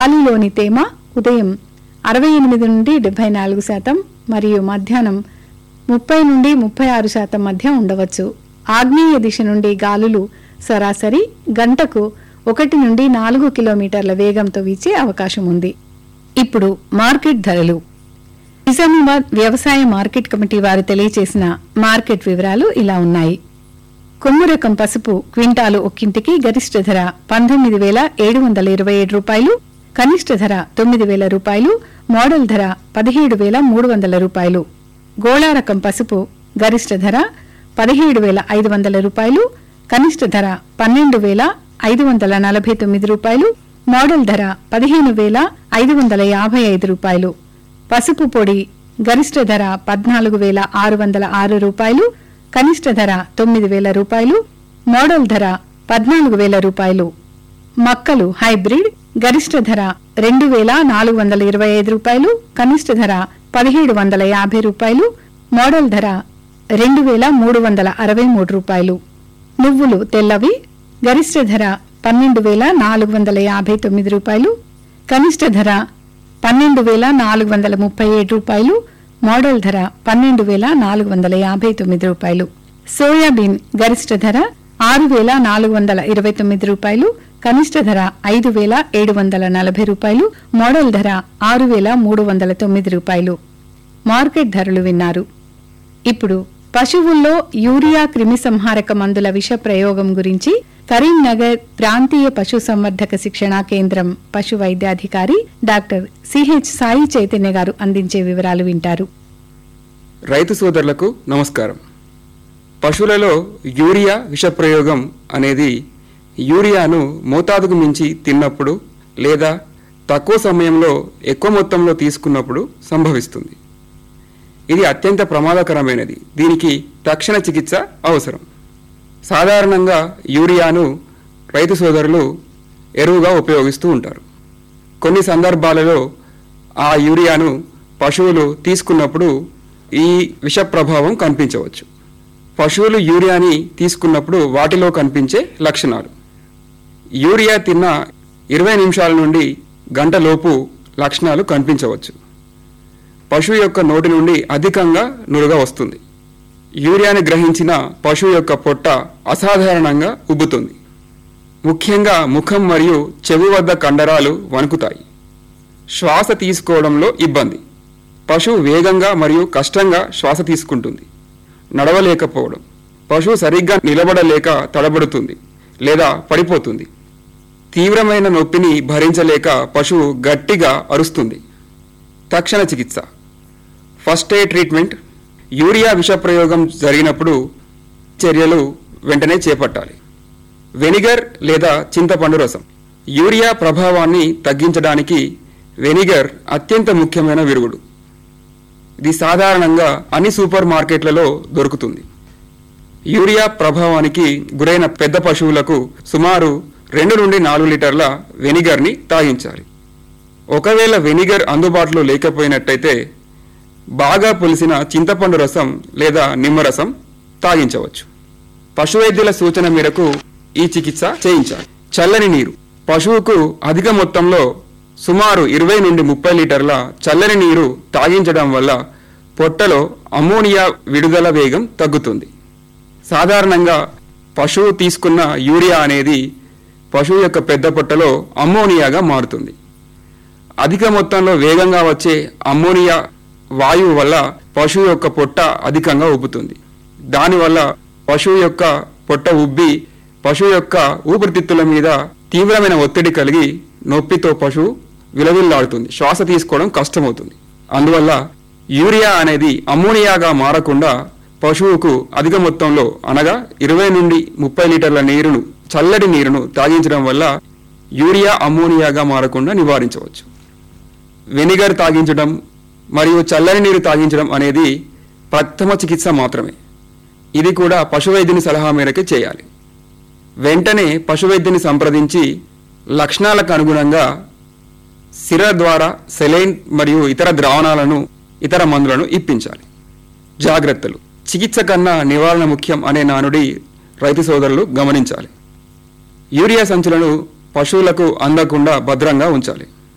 గాలిలోని తేమ ఉదయం అరవై ఎనిమిది నుండి డెబ్బై నాలుగు శాతం మరియు మధ్యాహ్నం ముప్పై నుండి ముప్పై ఆరు శాతం మధ్య ఉండవచ్చు ఆగ్నేయ దిశ నుండి గాలులు సరాసరి గంటకు ఒకటి నుండి నాలుగు కిలోమీటర్ల వేగంతో వీచే అవకాశం ఉంది ఇప్పుడు మార్కెట్ ధరలు నిజామాబాద్ వ్యవసాయ మార్కెట్ కమిటీ వారు తెలియజేసిన మార్కెట్ వివరాలు ఇలా ఉన్నాయి కొమ్ము రకం పసుపు క్వింటాలు ఒక్కింటికి గరిష్ట ధర పంతొమ్మిది వేల ఏడు వందల ఇరవై ఏడు రూపాయలు కనిష్ట ధర తొమ్మిది వేల రూపాయలు మోడల్ ధర పదిహేడు వేల మూడు వందల రూపాయలు గోళా రకం పసుపు గరిష్ట ధర పదిహేడు వేల ఐదు వందల రూపాయలు కనిష్ట ధర పన్నెండు వేల ఐదు వందల నలభై తొమ్మిది రూపాయలు మోడల్ ధర పదిహేను వేల ఐదు వందల యాభై ఐదు రూపాయలు పసుపు పొడి గరిష్ట ధర పద్నాలుగు వేల ఆరు వందల ఆరు రూపాయలు కనిష్ట ధర తొమ్మిది వేల రూపాయలు మోడల్ ధర పద్నాలుగు వేల రూపాయలు మక్కలు హైబ్రిడ్ గరిష్ట ధర రెండు వేల నాలుగు వందల ఇరవై ఐదు రూపాయలు కనిష్ట ధర పదిహేడు వందల యాభై రూపాయలు మోడల్ ధర రెండు వేల మూడు వందల అరవై మూడు రూపాయలు నువ్వులు తెల్లవి గరిష్ట ధర పన్నెండు వేల నాలుగు వందల యాభై తొమ్మిది రూపాయలు కనిష్ట ధర పన్నెండు వేల నాలుగు వందల ముప్పై ఏడు రూపాయలు మోడల్ ధర పన్నెండు వేల నాలుగు వందల యాభై తొమ్మిది రూపాయలు సోయాబీన్ గరిష్ట ధర ఆరు వేల నాలుగు వందల ఇరవై తొమ్మిది రూపాయలు కనిష్ట ధర ఐదు వేల ఏడు వందల నలభై రూపాయలు మోడల్ ధర ఆరు వేల మూడు వందల తొమ్మిది రూపాయలు మార్కెట్ ధరలు విన్నారు ఇప్పుడు పశువుల్లో యూరియా క్రిమిసంహారక మందుల విష ప్రయోగం గురించి కరీంనగర్ ప్రాంతీయ పశు సంవర్ధక శిక్షణా కేంద్రం పశు వైద్యాధికారి డాక్టర్ సిహెచ్ సాయి చైతన్య గారు అందించే వివరాలు వింటారు రైతు సోదరులకు నమస్కారం పశువులలో యూరియా విషప్రయోగం అనేది యూరియాను మోతాదుకు మించి తిన్నప్పుడు లేదా తక్కువ సమయంలో ఎక్కువ మొత్తంలో తీసుకున్నప్పుడు సంభవిస్తుంది ఇది అత్యంత ప్రమాదకరమైనది దీనికి తక్షణ చికిత్స అవసరం సాధారణంగా యూరియాను రైతు సోదరులు ఎరువుగా ఉపయోగిస్తూ ఉంటారు కొన్ని సందర్భాలలో ఆ యూరియాను పశువులు తీసుకున్నప్పుడు ఈ విష ప్రభావం కనిపించవచ్చు పశువులు యూరియాని తీసుకున్నప్పుడు వాటిలో కనిపించే లక్షణాలు యూరియా తిన్న ఇరవై నిమిషాల నుండి గంటలోపు లక్షణాలు కనిపించవచ్చు పశువు యొక్క నోటి నుండి అధికంగా నురుగ వస్తుంది యూరియాని గ్రహించిన పశువు యొక్క పొట్ట అసాధారణంగా ఉబ్బుతుంది ముఖ్యంగా ముఖం మరియు చెవి వద్ద కండరాలు వణుకుతాయి శ్వాస తీసుకోవడంలో ఇబ్బంది పశువు వేగంగా మరియు కష్టంగా శ్వాస తీసుకుంటుంది నడవలేకపోవడం పశువు సరిగ్గా నిలబడలేక తడబడుతుంది లేదా పడిపోతుంది తీవ్రమైన నొప్పిని భరించలేక పశువు గట్టిగా అరుస్తుంది తక్షణ చికిత్స ఫస్ట్ ఎయిడ్ ట్రీట్మెంట్ యూరియా విషప్రయోగం జరిగినప్పుడు చర్యలు వెంటనే చేపట్టాలి వెనిగర్ లేదా చింతపండు రసం యూరియా ప్రభావాన్ని తగ్గించడానికి వెనిగర్ అత్యంత ముఖ్యమైన విరుగుడు ఇది సాధారణంగా అన్ని సూపర్ మార్కెట్లలో దొరుకుతుంది యూరియా ప్రభావానికి గురైన పెద్ద పశువులకు సుమారు రెండు నుండి నాలుగు లీటర్ల వెనిగర్ని తాగించాలి ఒకవేళ వెనిగర్ అందుబాటులో లేకపోయినట్టయితే బాగా పులిసిన చింతపండు రసం లేదా నిమ్మరసం తాగించవచ్చు పశువైద్యుల సూచన మేరకు ఈ చికిత్స చేయించాలి చల్లని నీరు పశువుకు అధిక మొత్తంలో సుమారు ఇరవై నుండి ముప్పై లీటర్ల చల్లని నీరు తాగించడం వల్ల పొట్టలో అమ్మోనియా విడుదల వేగం తగ్గుతుంది సాధారణంగా పశువు తీసుకున్న యూరియా అనేది పశువు యొక్క పెద్ద పొట్టలో అమ్మోనియాగా మారుతుంది అధిక మొత్తంలో వేగంగా వచ్చే అమ్మోనియా వాయువు వల్ల పశువు యొక్క పొట్ట అధికంగా ఉబ్బుతుంది దానివల్ల పశువు యొక్క పొట్ట ఉబ్బి పశువు యొక్క ఊపిరితిత్తుల మీద తీవ్రమైన ఒత్తిడి కలిగి నొప్పితో పశువు విలవిల్లాడుతుంది శ్వాస తీసుకోవడం కష్టమవుతుంది అందువల్ల యూరియా అనేది అమ్మోనియాగా మారకుండా పశువుకు అధిక మొత్తంలో అనగా ఇరవై నుండి ముప్పై లీటర్ల నీరును చల్లటి నీరును తాగించడం వల్ల యూరియా అమ్మోనియాగా మారకుండా నివారించవచ్చు వెనిగర్ తాగించడం మరియు చల్లని నీరు తాగించడం అనేది ప్రథమ చికిత్స మాత్రమే ఇది కూడా పశువైద్యుని సలహా మేరకే చేయాలి వెంటనే పశువైద్యుని సంప్రదించి లక్షణాలకు అనుగుణంగా సిర ద్వారా సెలైన్ మరియు ఇతర ద్రావణాలను ఇతర మందులను ఇప్పించాలి జాగ్రత్తలు చికిత్స కన్నా నివారణ ముఖ్యం అనే నానుడి రైతు సోదరులు గమనించాలి యూరియా సంచులను పశువులకు అందకుండా భద్రంగా ఉంచాలి